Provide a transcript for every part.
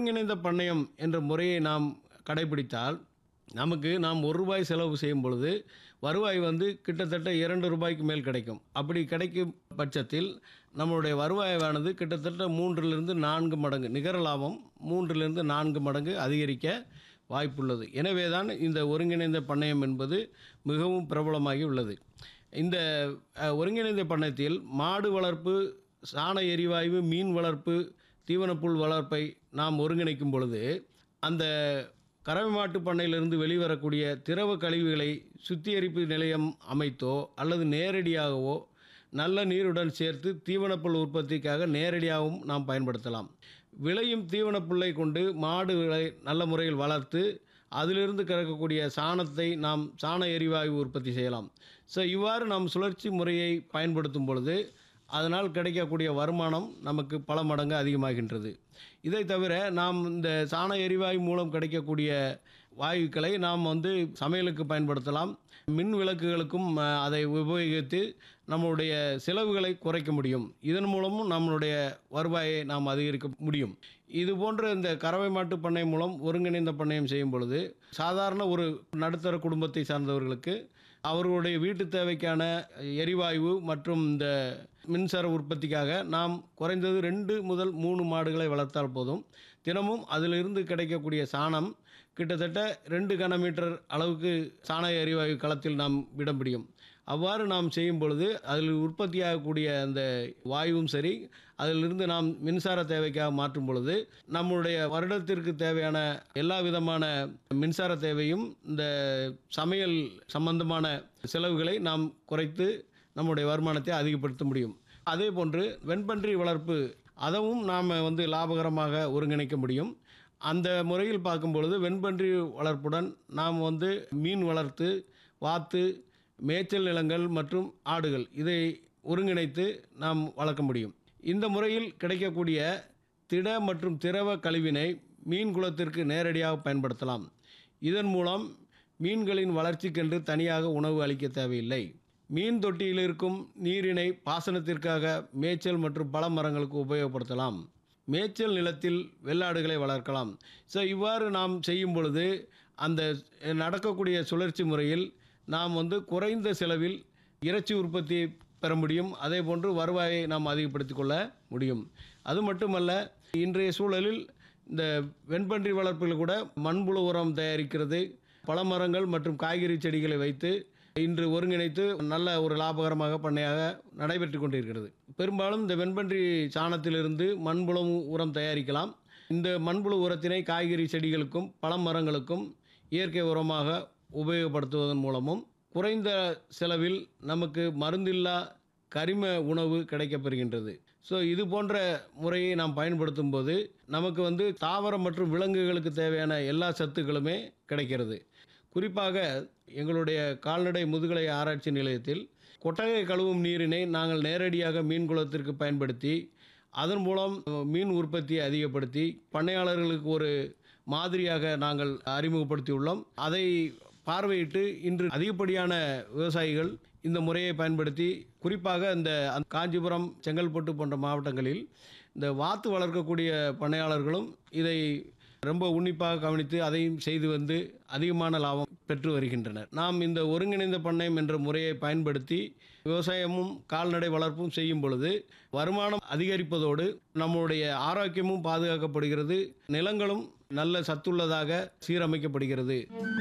ஒருங்கிணைந்த பண்ணையம் என்ற முறையை நாம் கடைபிடித்தால் நமக்கு நாம் ஒரு ரூபாய் செலவு செய்யும் பொழுது வருவாய் வந்து கிட்டத்தட்ட இரண்டு ரூபாய்க்கு மேல் கிடைக்கும் அப்படி கிடைக்கும் பட்சத்தில் நம்மளுடைய வருவாயானது கிட்டத்தட்ட மூன்றிலிருந்து நான்கு மடங்கு நிகர லாபம் மூன்றிலிருந்து நான்கு மடங்கு அதிகரிக்க வாய்ப்புள்ளது எனவே தான் இந்த ஒருங்கிணைந்த பண்ணையம் என்பது மிகவும் பிரபலமாகி உள்ளது இந்த அஹ், ஒருங்கிணைந்த பண்ணையத்தில் மாடு வளர்ப்பு சாண எரிவாயு மீன் வளர்ப்பு தீவனப்புல் வளர்ப்பை நாம் ஒருங்கிணைக்கும் பொழுது அந்த கறவை மாட்டு பண்ணையிலிருந்து வெளிவரக்கூடிய திரவ கழிவுகளை சுத்திகரிப்பு நிலையம் அமைத்தோ அல்லது நேரடியாகவோ நல்ல நீருடன் சேர்த்து தீவனப்புல் உற்பத்திக்காக நேரடியாகவும் நாம் பயன்படுத்தலாம் விளையும் தீவனப்புல்லை கொண்டு மாடுகளை நல்ல முறையில் வளர்த்து அதிலிருந்து கிடைக்கக்கூடிய சாணத்தை நாம் சாண எரிவாயு உற்பத்தி செய்யலாம் ஸோ இவ்வாறு நாம் சுழற்சி முறையை பயன்படுத்தும் பொழுது அதனால் கிடைக்கக்கூடிய வருமானம் நமக்கு பல மடங்கு அதிகமாகின்றது இதை தவிர நாம் இந்த சாண எரிவாயு மூலம் கிடைக்கக்கூடிய வாயுக்களை நாம் வந்து சமையலுக்கு பயன்படுத்தலாம் மின் விளக்குகளுக்கும் அஹ், அதை உபயோகித்து நம்மளுடைய செலவுகளை குறைக்க முடியும் இதன் மூலமும் நம்மளுடைய வருவாயை நாம் அதிகரிக்க முடியும் இது போன்ற இந்த கறவை மாட்டு பண்ணை மூலம் ஒருங்கிணைந்த பண்ணையம் செய்யும் பொழுது சாதாரண ஒரு நடுத்தர குடும்பத்தை சார்ந்தவர்களுக்கு அவர்களுடைய வீட்டு தேவைக்கான எரிவாயு மற்றும் இந்த மின்சார உற்பத்திக்காக நாம் குறைந்தது ரெண்டு முதல் மூணு மாடுகளை வளர்த்தால் போதும் தினமும் அதிலிருந்து கிடைக்கக்கூடிய சாணம் கிட்டத்தட்ட ரெண்டு கனமீட்டர் அளவுக்கு சாண எரிவாயு களத்தில் நாம் விட முடியும் அவ்வாறு நாம் செய்யும் பொழுது அதில் உற்பத்தியாகக்கூடிய அந்த வாயுவும் சரி அதிலிருந்து நாம் மின்சார தேவைக்காக மாற்றும் பொழுது நம்முடைய வருடத்திற்கு தேவையான எல்லா விதமான மின்சார தேவையும் இந்த சமையல் சம்பந்தமான செலவுகளை நாம் குறைத்து நம்முடைய வருமானத்தை அதிகப்படுத்த முடியும் அதே போன்று வெண்பன்றி வளர்ப்பு அதவும் நாம் வந்து லாபகரமாக ஒருங்கிணைக்க முடியும் அந்த முறையில் பார்க்கும் பொழுது வெண்பன்றி வளர்ப்புடன் நாம் வந்து மீன் வளர்த்து வாத்து மேய்ச்சல் நிலங்கள் மற்றும் ஆடுகள் இதை ஒருங்கிணைத்து நாம் வளர்க்க முடியும் இந்த முறையில் கிடைக்கக்கூடிய திட மற்றும் திரவ கழிவினை மீன் குலத்திற்கு நேரடியாக பயன்படுத்தலாம் இதன் மூலம் மீன்களின் வளர்ச்சிக்கென்று தனியாக உணவு அளிக்க தேவையில்லை மீன் தொட்டியில் இருக்கும் நீரினை பாசனத்திற்காக மேய்ச்சல் மற்றும் பல மரங்களுக்கு உபயோகப்படுத்தலாம் மேய்ச்சல் நிலத்தில் வெள்ளாடுகளை வளர்க்கலாம் ஸோ இவ்வாறு நாம் செய்யும் பொழுது அந்த நடக்கக்கூடிய சுழற்சி முறையில் நாம் வந்து குறைந்த செலவில் இறைச்சி உற்பத்தியை பெற முடியும் அதே போன்று வருவாயை நாம் அதிகப்படுத்திக் கொள்ள முடியும் அது மட்டுமல்ல இன்றைய சூழலில் இந்த வெண்பன்றி வளர்ப்பில் கூட மண்புழு உரம் தயாரிக்கிறது பழமரங்கள் மற்றும் காய்கறி செடிகளை வைத்து இன்று ஒருங்கிணைத்து நல்ல ஒரு லாபகரமாக பண்ணையாக நடைபெற்று கொண்டிருக்கிறது பெரும்பாலும் இந்த வெண்பன்றி சாணத்திலிருந்து மண்புழு உரம் தயாரிக்கலாம் இந்த மண்புழு உரத்தினை காய்கறி செடிகளுக்கும் பழமரங்களுக்கும் இயற்கை உரமாக உபயோகப்படுத்துவதன் மூலமும் குறைந்த செலவில் நமக்கு மருந்தில்லா கரிம உணவு கிடைக்கப்பெறுகின்றது ஸோ இது போன்ற முறையை நாம் பயன்படுத்தும் போது நமக்கு வந்து தாவரம் மற்றும் விலங்குகளுக்கு தேவையான எல்லா சத்துக்களுமே கிடைக்கிறது குறிப்பாக எங்களுடைய கால்நடை முதுகலை ஆராய்ச்சி நிலையத்தில் கொட்டகை கழுவும் நீரினை நாங்கள் நேரடியாக மீன் குளத்திற்கு பயன்படுத்தி அதன் மூலம் மீன் உற்பத்தியை அதிகப்படுத்தி பண்ணையாளர்களுக்கு ஒரு மாதிரியாக நாங்கள் அறிமுகப்படுத்தியுள்ளோம் அதை பார்வையிட்டு இன்று அதிகப்படியான விவசாயிகள் இந்த முறையை பயன்படுத்தி குறிப்பாக இந்த அந்த காஞ்சிபுரம் செங்கல்பட்டு போன்ற மாவட்டங்களில் இந்த வாத்து வளர்க்கக்கூடிய பண்ணையாளர்களும் இதை ரொம்ப உன்னிப்பாக கவனித்து அதையும் செய்து வந்து அதிகமான லாபம் பெற்று வருகின்றனர் நாம் இந்த ஒருங்கிணைந்த பண்ணையம் என்ற முறையை பயன்படுத்தி விவசாயமும் கால்நடை வளர்ப்பும் செய்யும் பொழுது வருமானம் அதிகரிப்பதோடு நம்முடைய ஆரோக்கியமும் பாதுகாக்கப்படுகிறது நிலங்களும் நல்ல சத்துள்ளதாக சீரமைக்கப்படுகிறது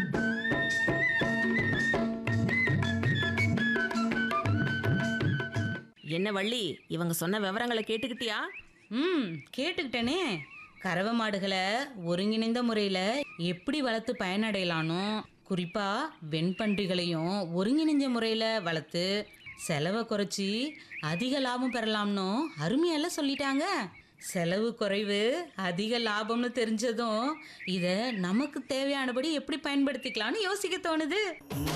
என்ன வள்ளி இவங்க சொன்ன விவரங்களை கேட்டுக்கிட்டியா ம் கேட்டுக்கிட்டேனே கறவை மாடுகளை ஒருங்கிணைந்த முறையில் எப்படி வளர்த்து பயனடையலானோ குறிப்பாக வெண்பன்றிகளையும் ஒருங்கிணைந்த முறையில் வளர்த்து செலவை குறைச்சி அதிக லாபம் பெறலாம்னு அருமையெல்லாம் சொல்லிட்டாங்க செலவு குறைவு அதிக லாபம்னு தெரிஞ்சதும் இதை நமக்கு தேவையானபடி எப்படி பயன்படுத்திக்கலாம்னு யோசிக்க தோணுது